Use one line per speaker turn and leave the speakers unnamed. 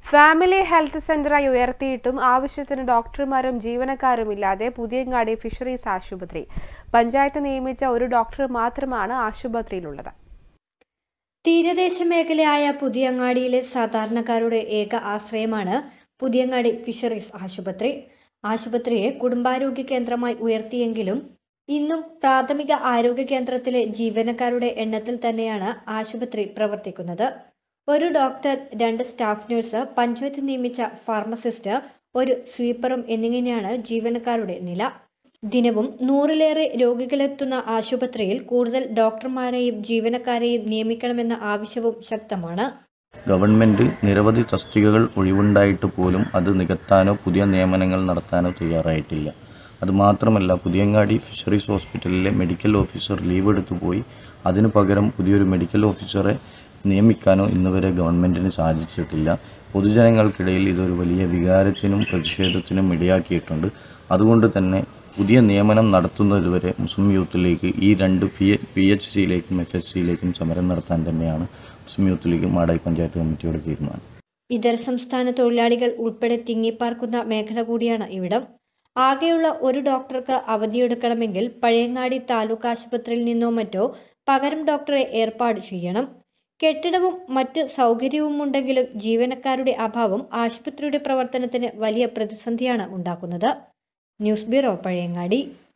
family health സെന്ററായി ഉയർത്തിയിട്ടും ആവശ്യത്തിന് ഡോക്ടർമാരും ജീവനക്കാരും ഇല്ലാതെ പുതിയങ്ങാടി ഫിഷറീസ് ആശുപത്രി പഞ്ചായത്ത് നിയമിച്ച ഒരു ഡോക്ടർ മാത്രമാണ് ആശുപത്രിയിലുള്ളത്
തീരദേശ മേഖലയായ പുതിയങ്ങാടിയിലെ സാധാരണക്കാരുടെ ഏക ആശ്രയമാണ് പുതിയങ്ങാടി ഫിഷറീസ് ആശുപത്രി ആശുപത്രിയെ കുടുംബാരോഗ്യ കേന്ദ്രമായി ഉയർത്തിയെങ്കിലും ഇന്നും പ്രാഥമിക ആരോഗ്യ കേന്ദ്രത്തിലെ ജീവനക്കാരുടെ എണ്ണത്തിൽ തന്നെയാണ് ആശുപത്രി പ്രവർത്തിക്കുന്നത് ഒരു ഡോക്ടർ രണ്ട് സ്റ്റാഫ് നഴ്സ് പഞ്ചായത്ത് നിയമിച്ച ഫാർമസിസ്റ്റ് ഒരു സ്വീപ്പറും എന്നിങ്ങനെയാണ് ജീവനക്കാരുടെ നില ദിനവും നൂറിലേറെ രോഗികളെത്തുന്ന ആശുപത്രിയിൽ കൂടുതൽ ഡോക്ടർമാരെയും ജീവനക്കാരെയും നിയമിക്കണമെന്ന ആവശ്യവും ശക്തമാണ്
ഗവൺമെൻറ് നിരവധി തസ്തികകൾ ഒഴിവുണ്ടായിട്ട് പോലും അത് നികത്താനോ പുതിയ നിയമനങ്ങൾ നടത്താനോ തയ്യാറായിട്ടില്ല അതുമാത്രമല്ല പുതിയങ്ങാടി ഫിഷറീസ് ഹോസ്പിറ്റലിലെ മെഡിക്കൽ ഓഫീസർ ലീവ് എടുത്തു പോയി അതിനു പകരം പുതിയൊരു മെഡിക്കൽ ഓഫീസറെ നിയമിക്കാനോ ഇന്നുവരെ ഗവൺമെൻറ്റിന് സാധിച്ചിട്ടില്ല പൊതുജനങ്ങൾക്കിടയിൽ ഇതൊരു വലിയ വികാരത്തിനും പ്രതിഷേധത്തിനും ഇടയാക്കിയിട്ടുണ്ട് അതുകൊണ്ട് തന്നെ പുതിയ നിയമനം നടത്തുന്നതുവരെ മുസ്ലിം യൂത്ത് ലീഗ് ഈ രണ്ട് പി പി എച്ച് സിയിലേക്കും എഫ് എസ് സിയിലേക്കും സമരം നടത്താൻ തന്നെയാണ് Muslim youth league Madayi panchayat കമ്മിറ്റിയുടെ തീരുമാനം
ഇതര സംസ്ഥാന തൊഴിലാളികൾ ഉൾപ്പെടെ തിങ്ങിപ്പാർക്കുന്ന മേഖല കൂടിയാണ് ഇവിടം ആകെയുള്ള ഒരു ഡോക്ടർക്ക് അവധിയെടുക്കണമെങ്കിൽ പഴയങ്ങാടി താലൂക്ക് ആശുപത്രിയിൽ നിന്നോ മറ്റോ പകരം ഡോക്ടറെ ഏർപ്പാട് ചെയ്യണം കെട്ടിടവും മറ്റ് സൗകര്യവും ഉണ്ടെങ്കിലും ജീവനക്കാരുടെ അഭാവം ആശുപത്രിയുടെ പ്രവർത്തനത്തിന് വലിയ പ്രതിസന്ധിയാണ് ഉണ്ടാക്കുന്നത് ന്യൂസ് ബ്യൂറോ പഴയങ്ങാടി